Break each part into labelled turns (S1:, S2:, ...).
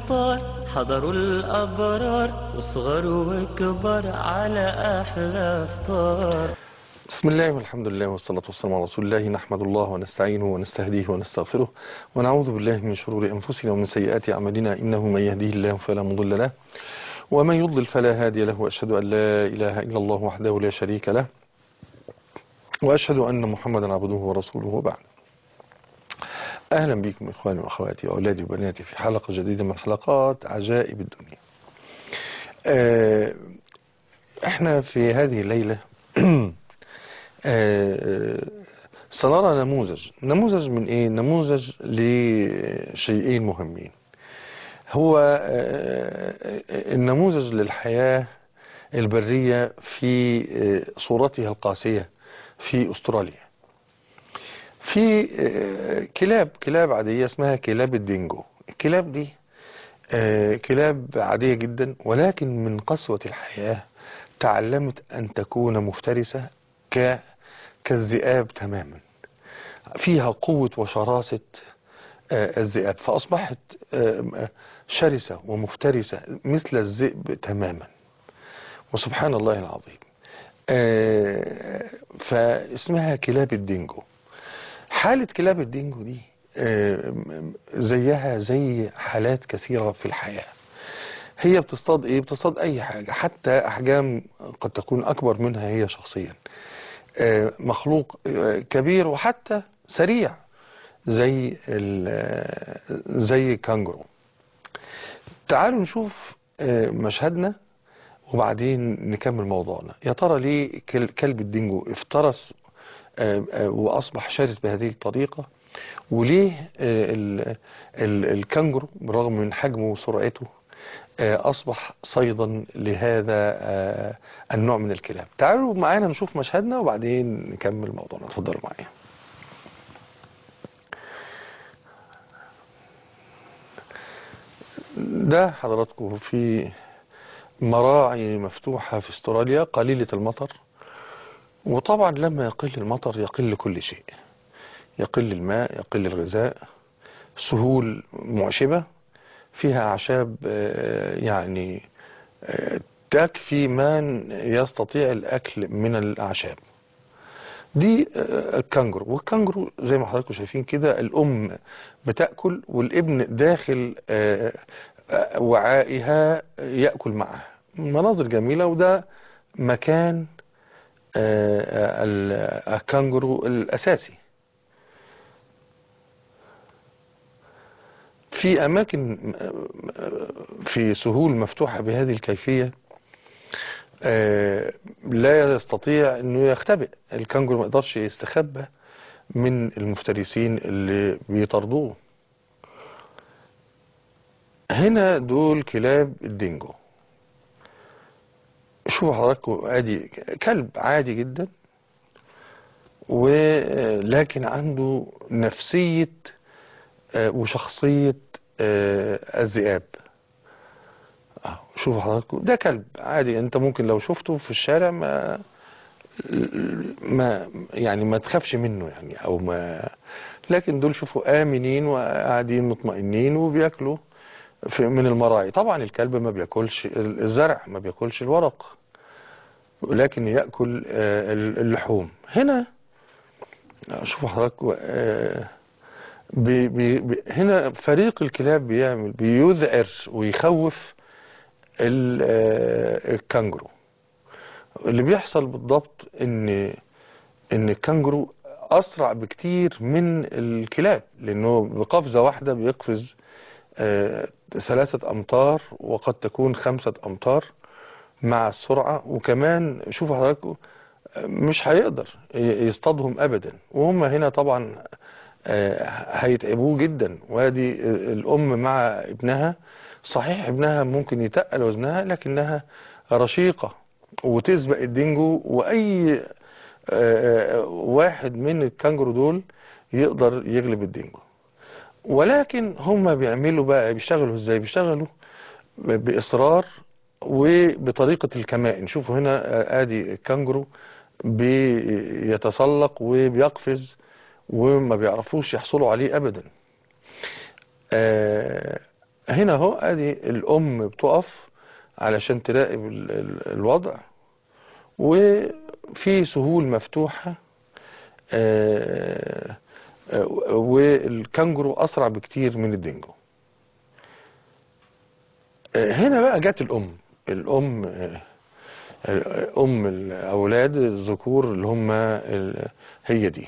S1: مختار حضروا الأبرار وصغر وكبر على أحلى فطار
S2: بسم الله والحمد لله والصلاة والسلام على رسول الله نحمد الله ونستعينه ونستهديه ونستغفره ونعوذ بالله من شرور أنفسنا ومن سيئات أعمالنا إنه من يهديه الله فلا مضل له ومن يضلل فلا هادي له وأشهد أن لا إله إلا الله وحده لا شريك له وأشهد أن محمدا عبده ورسوله وبعد أهلا بكم إخواني وأخواتي وأولادي وبناتي في حلقة جديدة من حلقات عجائب الدنيا آه، احنا في هذه الليلة آه، سنرى نموذج نموذج من ايه نموذج لشيئين مهمين هو آه، النموذج للحياة البرية في آه، صورتها القاسية في استراليا في آه، كلاب كلاب عادية اسمها كلاب الدينجو الكلاب دي آه، كلاب عادية جدا ولكن من قسوة الحياة تعلمت أن تكون مفترسة ك كالذئاب تماما فيها قوة وشراسة آه، الذئاب فأصبحت آه، شرسة ومفترسة مثل الذئب تماما وسبحان الله العظيم آه، فاسمها كلاب الدينجو حالة كلاب الدينجو دي آه، زيها زي حالات كثيرة في الحياة هي بتصطاد ايه بتصطاد اي حاجة حتى احجام قد تكون اكبر منها هي شخصيا آه، مخلوق آه، كبير وحتى سريع زي ال- آه، زي كانجرو تعالوا نشوف آه، مشهدنا وبعدين نكمل موضوعنا يا ترى ليه كل- كلب الدينجو افترس آه، آه، واصبح شرس بهذه الطريقة وليه آه، ال- ال- الكانجرو بالرغم من حجمه وسرعته آه، أصبح صيدا لهذا آه، النوع من الكلاب تعالوا معانا نشوف مشهدنا وبعدين نكمل موضوعنا اتفضلوا معايا ده حضراتكم في مراعي مفتوحة في استراليا قليلة المطر وطبعا لما يقل المطر يقل كل شيء يقل الماء يقل الغذاء سهول معشبة فيها أعشاب آه، يعني آه، تكفي من يستطيع الأكل من الأعشاب دي آه، الكانجرو والكانجرو زي ما حضراتكم شايفين كده الأم بتأكل والابن داخل آه، آه، وعائها يأكل معها مناظر جميلة وده مكان آه، آه، ال- الكانجرو الأساسي في أماكن في سهول مفتوحة بهذه الكيفية آه، لا يستطيع أنه يختبئ الكانجرو ما يقدرش يستخبى من المفترسين اللي بيطردوه هنا دول كلاب الدينجو شوفوا حضراتكم ادي كلب عادي جدا ولكن عنده نفسية آه، وشخصية آه، الذئاب آه، شوفوا حضراتكم ده كلب عادي انت ممكن لو شفته في الشارع ما ما يعني ما تخافش منه يعني او ما لكن دول شوفوا امنين وقاعدين مطمئنين وبياكلوا في من المراعي طبعا الكلب ما بياكلش الزرع ما بياكلش الورق لكن ياكل آه، اللحوم هنا شوفوا حضراتكم آه، بي بي بي هنا فريق الكلاب بيعمل بيذعر ويخوف ال- آه، الكانجرو اللي بيحصل بالضبط ان ان الكانجرو اسرع بكتير من الكلاب لانه بقفزة واحدة بيقفز آه، ثلاثة امتار وقد تكون خمسة امتار مع السرعة وكمان شوفوا حضراتكم آه، مش هيقدر ي- يصطادهم ابدا وهم هنا طبعا آه، هيتعبوه جدا وادي الام مع ابنها صحيح ابنها ممكن يتقل وزنها لكنها رشيقة وتسبق الدينجو واي آه، واحد من الكانجرو دول يقدر يغلب الدينجو ولكن هم بيعملوا بقى بيشتغلوا ازاي بيشتغلوا باصرار وبطريقة الكمائن شوفوا هنا آه، ادي الكانجرو بيتسلق وبيقفز وما بيعرفوش يحصلوا عليه ابدا آه، هنا اهو ادي الام بتقف علشان تراقب ال- ال- الوضع وفي سهول مفتوحة آه، آه، والكانجرو اسرع بكتير من الدينجو آه، هنا بقى جت الام الام آه، ام الاولاد الذكور اللي هم ال- هي دي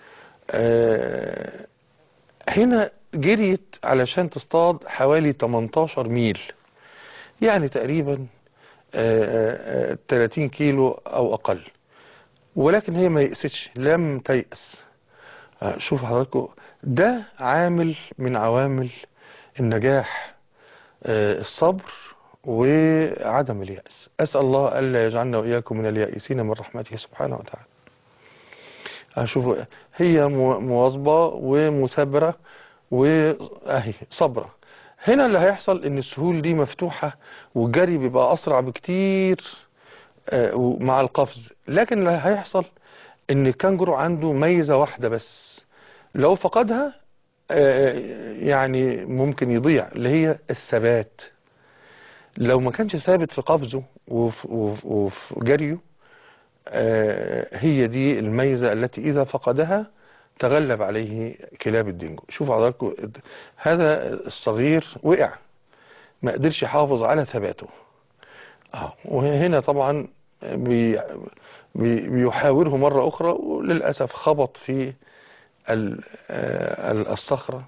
S2: آه، هنا جريت علشان تصطاد حوالي 18 ميل يعني تقريبا آه، آه، 30 كيلو او اقل ولكن هي ما يأستش لم تيأس آه، شوف حضراتكم ده عامل من عوامل النجاح آه، الصبر وعدم اليأس أسأل الله ألا يجعلنا وإياكم من اليائسين من رحمته سبحانه وتعالى أشوف هي مو- مواظبة ومثابرة وأهي صبرة هنا اللي هيحصل إن السهول دي مفتوحة والجري بيبقى أسرع بكتير آه، مع القفز لكن اللي هيحصل إن الكانجرو عنده ميزة واحدة بس لو فقدها آه، يعني ممكن يضيع اللي هي الثبات لو ما كانش ثابت في قفزه وفي, وفي, وفي جريه آه، هي دي الميزة التي إذا فقدها تغلب عليه كلاب الدينجو شوف حضراتكم هذا الصغير وقع ما قدرش يحافظ على ثباته آه، وهنا طبعا بي بي بيحاوره مرة أخرى وللأسف خبط في ال- آه، ال- الصخرة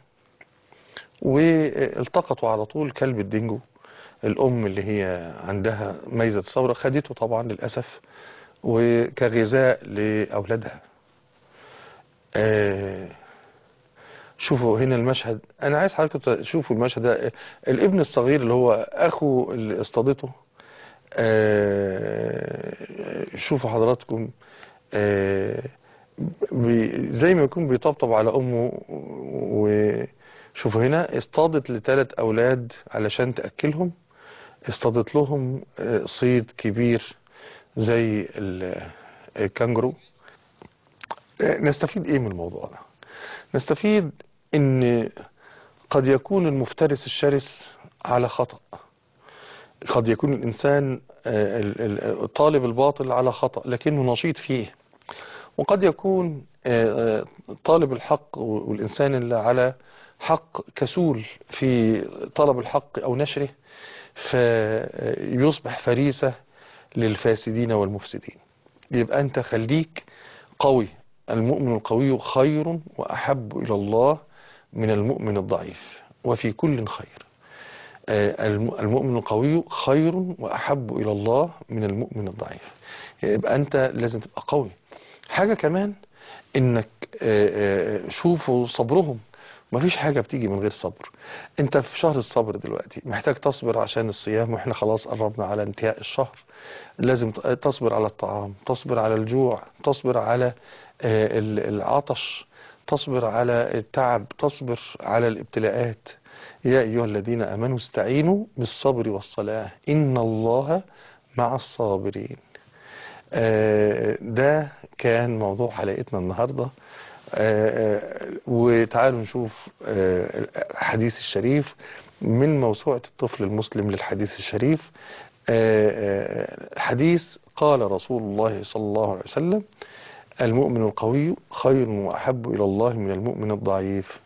S2: والتقطوا على طول كلب الدينجو الأم اللي هي عندها ميزة الثورة خدته طبعا للأسف وكغذاء لأولادها آه، شوفوا هنا المشهد أنا عايز حضرتك تشوفوا المشهد ده الابن الصغير اللي هو أخو اللي اصطادته آه، شوفوا حضراتكم آه، بي- زي ما يكون بيطبطب على أمه وشوفوا هنا اصطادت لثلاث أولاد علشان تأكلهم اصطادت لهم آه، صيد كبير زي ال- الكانجرو آه، نستفيد ايه من الموضوع ده نستفيد ان قد يكون المفترس الشرس على خطأ قد يكون الإنسان آه، ال- ال- الطالب الباطل على خطأ لكنه نشيط فيه وقد يكون آه، آه، طالب الحق والإنسان اللي على حق كسول في طلب الحق أو نشره فيصبح فريسة للفاسدين والمفسدين يبقى أنت خليك قوي المؤمن القوي خير وأحب إلى الله من المؤمن الضعيف وفي كل خير آه، الم- المؤمن القوي خير وأحب إلى الله من المؤمن الضعيف يبقى أنت لازم تبقى قوي حاجة كمان إنك آه، آه، شوفوا صبرهم مفيش حاجة بتيجي من غير صبر انت في شهر الصبر دلوقتي محتاج تصبر عشان الصيام واحنا خلاص قربنا على انتهاء الشهر لازم ت- تصبر على الطعام تصبر على الجوع تصبر على آه، ال- العطش تصبر على التعب تصبر على الابتلاءات يا أيها الذين آمنوا استعينوا بالصبر والصلاة إن الله مع الصابرين آه، ده كان موضوع حلقتنا النهاردة آه، آه، وتعالوا نشوف آه، الحديث الشريف من موسوعة الطفل المسلم للحديث الشريف آه، آه، حديث قال رسول الله صلى الله عليه وسلم المؤمن القوي خير وأحب إلى الله من المؤمن الضعيف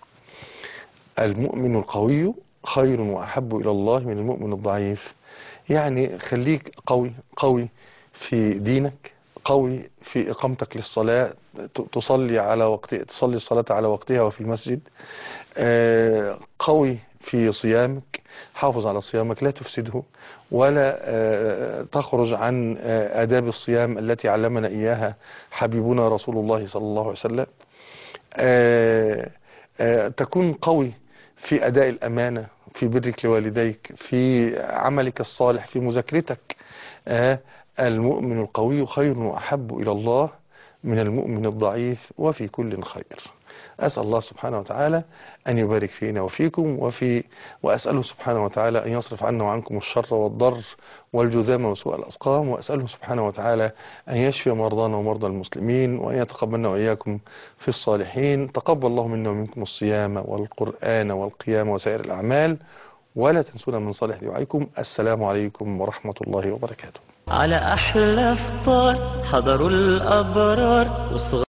S2: المؤمن القوي خير وأحب إلى الله من المؤمن الضعيف يعني خليك قوي قوي في دينك قوي في إقامتك للصلاة ت- تصلي على وقت تصلي الصلاة على وقتها وفي المسجد آه، قوي في صيامك حافظ على صيامك لا تفسده ولا آه، تخرج عن آه، آداب الصيام التي علمنا إياها حبيبنا رسول الله صلى الله عليه وسلم آه، آه، تكون قوي في أداء الأمانة في برك لوالديك في عملك الصالح في مذاكرتك آه، المؤمن القوي خير وأحب إلى الله من المؤمن الضعيف وفي كل خير أسأل الله سبحانه وتعالى أن يبارك فينا وفيكم وفي وأسأله سبحانه وتعالى أن يصرف عنا وعنكم الشر والضر والجذام وسوء الأسقام وأسأله سبحانه وتعالى أن يشفي مرضانا ومرضى المسلمين وأن يتقبلنا وإياكم في الصالحين تقبل الله منا ومنكم الصيام والقرآن والقيام وسائر الأعمال ولا تنسونا من صالح دعائكم السلام عليكم ورحمة الله وبركاته
S1: على أحلى فطار حضروا الأبرار وصغار